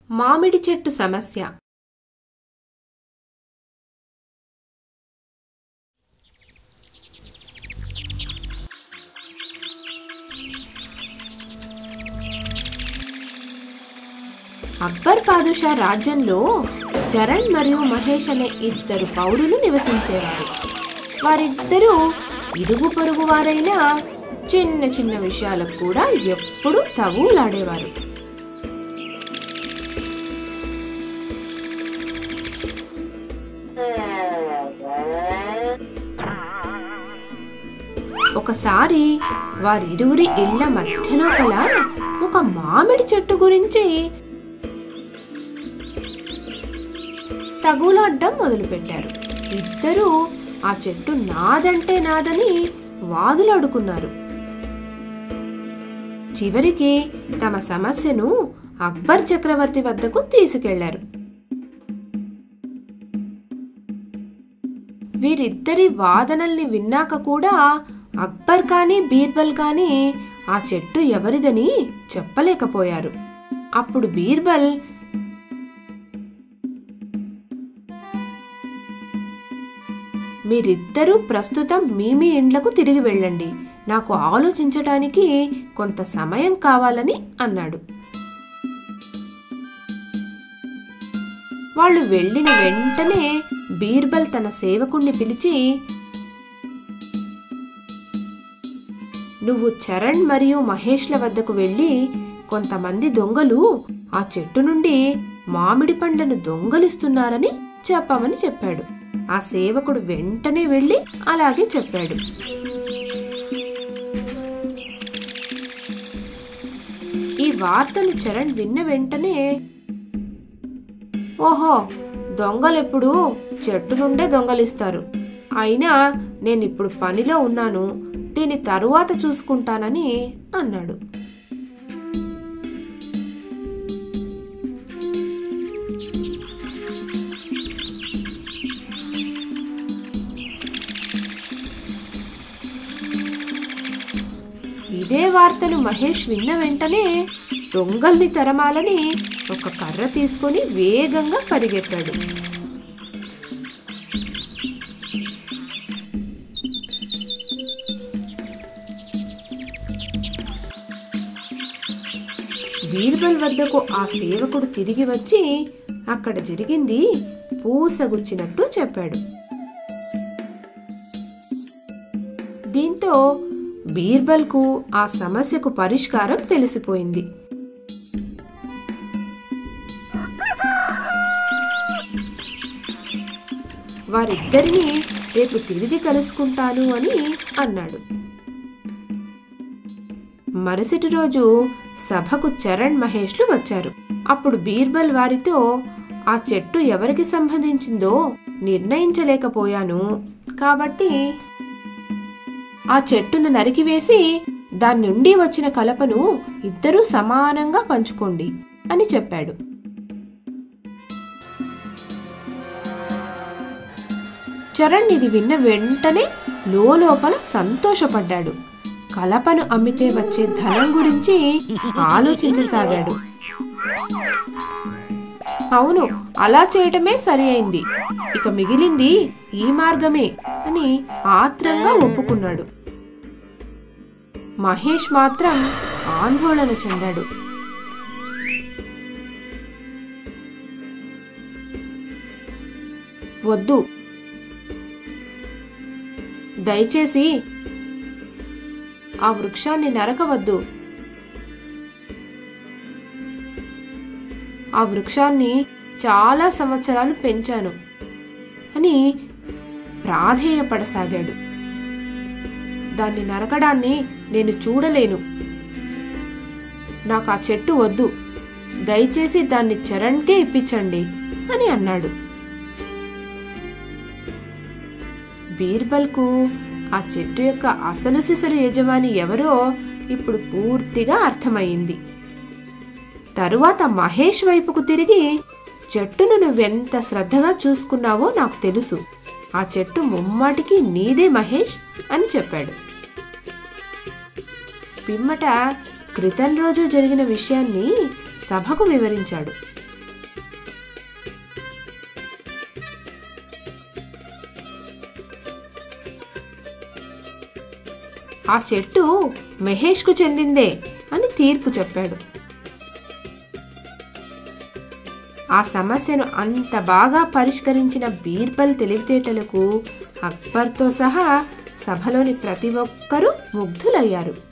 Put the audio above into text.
మామిడి చెట్టు సమస్య అక్బర్ పాదుషా రాజ్యంలో చరణ్ మరియు మహేష్ అనే ఇద్దరు పౌరులు నివసించేవారు వారిద్దరూ ఇరుగు పొరుగు వారైనా చిన్న చిన్న విషయాలకు కూడా ఎప్పుడూ తగులాడేవారు ఒకసారి వారిరువురి ఇళ్ల మధ్యలో కల ఒక మామిడి చెట్టు గురించి తగులాడ్డం మొదలుపెట్టారు ఇద్దరూ ఆ చెట్టు నాదంటే నాదని వాదులాడుకున్నారు చివరికి తమ సమస్యను అక్బర్ చక్రవర్తి వద్దకు తీసుకెళ్లారు వీరిద్దరి వాదనల్ని విన్నాక కూడా అక్బర్ కానీ బీర్బల్ కానీ ఆ చెట్టు ఎవరిదని చెప్పలేకపోయారు అప్పుడు బీర్బల్ మీరిద్దరూ ప్రస్తుతం మీ మీ ఇండ్లకు తిరిగి వెళ్ళండి నాకు ఆలోచించటానికి కొంత సమయం కావాలని అన్నాడు వాళ్ళు వెళ్ళిన వెంటనే బీర్బల్ తన సేవకుణ్ణి పిలిచి నువ్వు చరణ్ మరియు మహేష్ల వద్దకు వెళ్ళి కొంతమంది దొంగలు ఆ చెట్టు నుండి మామిడి పండ్లను దొంగలిస్తున్నారని చెప్పమని చెప్పాడు ఆ సేవకుడు వెంటనే వెళ్ళి అలాగే చెప్పాడు ఈ వార్తను చరణ్ విన్న వెంటనే ఓహో దొంగలెప్పుడు చెట్టు నుండే దొంగలిస్తారు అయినా నేను ఇప్పుడు పనిలో ఉన్నాను దీని తరువాత చూసుకుంటానని అన్నాడు ఇదే వార్తను మహేష్ విన్న వెంటనే దొంగల్ని తరమాలని ఒక కర్ర తీసుకొని వేగంగా పరిగెత్తాడు బీర్బల్ వద్దకు ఆ సేవకుడు తిరిగి వచ్చి అక్కడ జరిగింది పూసగుచ్చినట్టు చెప్పాడు దీంతో బీర్బల్కు ఆ సమస్యకు పరిష్కారం తెలిసిపోయింది వారిద్దరిని రేపు తిరిగి కలుసుకుంటాను అని అన్నాడు మరుసటి రోజు సభకు చరణ్ మహేష్లు వచ్చారు అప్పుడు బీర్బల్ వారితో ఆ చెట్టు ఎవరికి సంబంధించిందో నిర్ణయించలేకపోయాను కాబట్టి ఆ చెట్టును నరికివేసి దాని నుండి వచ్చిన కలపను ఇద్దరూ సమానంగా పంచుకోండి అని చెప్పాడు చరణ్ ఇది విన్న వెంటనే లోపల సంతోషపడ్డాడు కలపను అమ్మితే వచ్చే ధనం గురించి ఆలోచించసాగాడు అవును అలా చేయటమే సరి అయింది ఇక మిగిలింది ఈ మార్గమే అని ఆత్రంగా ఒప్పుకున్నాడు మహేష్ మాత్రం ఆందోళన చెందాడు వద్దు దయచేసి ఆ వృక్షాన్ని నరకవద్దు ఆ వృక్షాన్ని చాలా సంవత్సరాలు పెంచాను అని ప్రాధేయపడసాగాడు దాన్ని నరకడాన్ని నేను చూడలేను నాకు ఆ చెట్టు వద్దు దయచేసి దాన్ని చరణ్కే ఇప్పించండి అని అన్నాడు బీర్బల్కు ఆ చెట్టు యొక్క అసలు సిసలు యజమాని ఎవరో ఇప్పుడు పూర్తిగా అర్థమైంది తరువాత మహేష్ వైపుకు తిరిగి చెట్టును నువ్వెంత శ్రద్ధగా చూసుకున్నావో నాకు తెలుసు ఆ చెట్టు ముమ్మాటికి నీదే మహేష్ అని చెప్పాడు పిమ్మట క్రితం రోజు జరిగిన విషయాన్ని సభకు వివరించాడు ఆ చెట్టు మహేష్కు చెందిందే అని తీర్పు చెప్పాడు ఆ సమస్యను అంత బాగా పరిష్కరించిన బీర్బల్ తెలివితేటలకు అక్బర్తో సహా సభలోని ప్రతి ఒక్కరూ ముగ్ధులయ్యారు